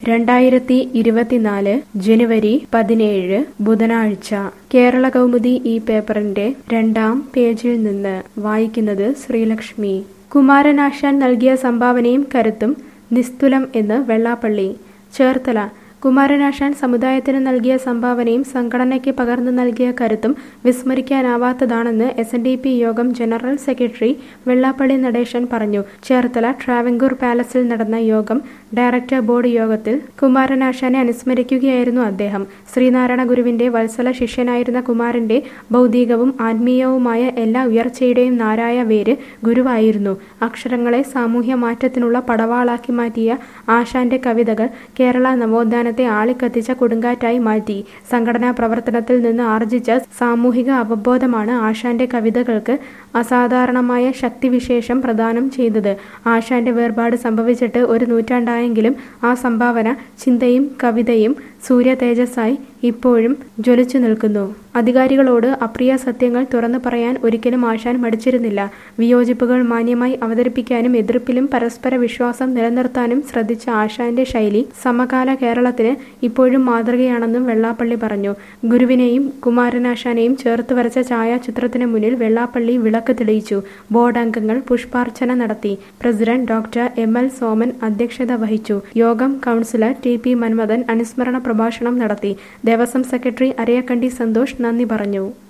രണ്ടായിരത്തി ഇരുപത്തിനാല് ജനുവരി പതിനേഴ് ബുധനാഴ്ച കേരള കൗമുദി ഈ പേപ്പറിന്റെ രണ്ടാം പേജിൽ നിന്ന് വായിക്കുന്നത് ശ്രീലക്ഷ്മി കുമാരനാശാൻ നൽകിയ സംഭാവനയും കരുത്തും നിസ്തുലം എന്ന് വെള്ളാപ്പള്ളി ചേർത്തല കുമാരനാശാൻ സമുദായത്തിന് നൽകിയ സംഭാവനയും സംഘടനയ്ക്ക് പകർന്നു നൽകിയ കരുത്തും വിസ്മരിക്കാനാവാത്തതാണെന്ന് എസ് എൻ ഡി പി യോഗം ജനറൽ സെക്രട്ടറി വെള്ളാപ്പള്ളി നടേശൻ പറഞ്ഞു ചേർത്തല ട്രാവൻകൂർ പാലസിൽ നടന്ന യോഗം ഡയറക്ടർ ബോർഡ് യോഗത്തിൽ കുമാരനാശാനെ അനുസ്മരിക്കുകയായിരുന്നു അദ്ദേഹം ശ്രീനാരായണ ഗുരുവിന്റെ വത്സല ശിഷ്യനായിരുന്ന കുമാരന്റെ ഭൗതികവും ആത്മീയവുമായ എല്ലാ ഉയർച്ചയുടെയും നാരായ വേര് ഗുരുവായിരുന്നു അക്ഷരങ്ങളെ സാമൂഹ്യ മാറ്റത്തിനുള്ള പടവാളാക്കി മാറ്റിയ ആശാന്റെ കവിതകൾ കേരള നവോത്ഥാനത്തെ ആളിക്കത്തിച്ച കൊടുങ്കാറ്റായി മാറ്റി സംഘടനാ പ്രവർത്തനത്തിൽ നിന്ന് ആർജിച്ച സാമൂഹിക അവബോധമാണ് ആശാന്റെ കവിതകൾക്ക് അസാധാരണമായ ശക്തിവിശേഷം പ്രദാനം ചെയ്തത് ആശാന്റെ വേർപാട് സംഭവിച്ചിട്ട് ഒരു നൂറ്റാണ്ടായെങ്കിലും ആ സംഭാവന ചിന്തയും കവിതയും സൂര്യ തേജസ്സായി ഇപ്പോഴും ജ്വലിച്ചു നിൽക്കുന്നു അധികാരികളോട് അപ്രിയ സത്യങ്ങൾ തുറന്നു പറയാൻ ഒരിക്കലും ആശാൻ മടിച്ചിരുന്നില്ല വിയോജിപ്പുകൾ മാന്യമായി അവതരിപ്പിക്കാനും എതിർപ്പിലും പരസ്പര വിശ്വാസം നിലനിർത്താനും ശ്രദ്ധിച്ച ആശാന്റെ ശൈലി സമകാല കേരളത്തിന് ഇപ്പോഴും മാതൃകയാണെന്നും വെള്ളാപ്പള്ളി പറഞ്ഞു ഗുരുവിനെയും കുമാരനാശാനെയും ചേർത്ത് വരച്ച ഛായാചിത്രത്തിന് മുന്നിൽ വെള്ളാപ്പള്ളി വിളക്ക് തെളിയിച്ചു ബോർഡ് അംഗങ്ങൾ പുഷ്പാർച്ചന നടത്തി president doctor M L Soman അധ്യക്ഷത വഹിച്ചു യോഗം കൗൺസിലർ ടി പി മന്മഥൻ അനുസ്മരണ പ്രഭാഷണം നടത്തി ദേവസ്വം സെക്രട്ടറി അരയക്കണ്ടി സന്തോഷ് നന്ദി പറഞ്ഞു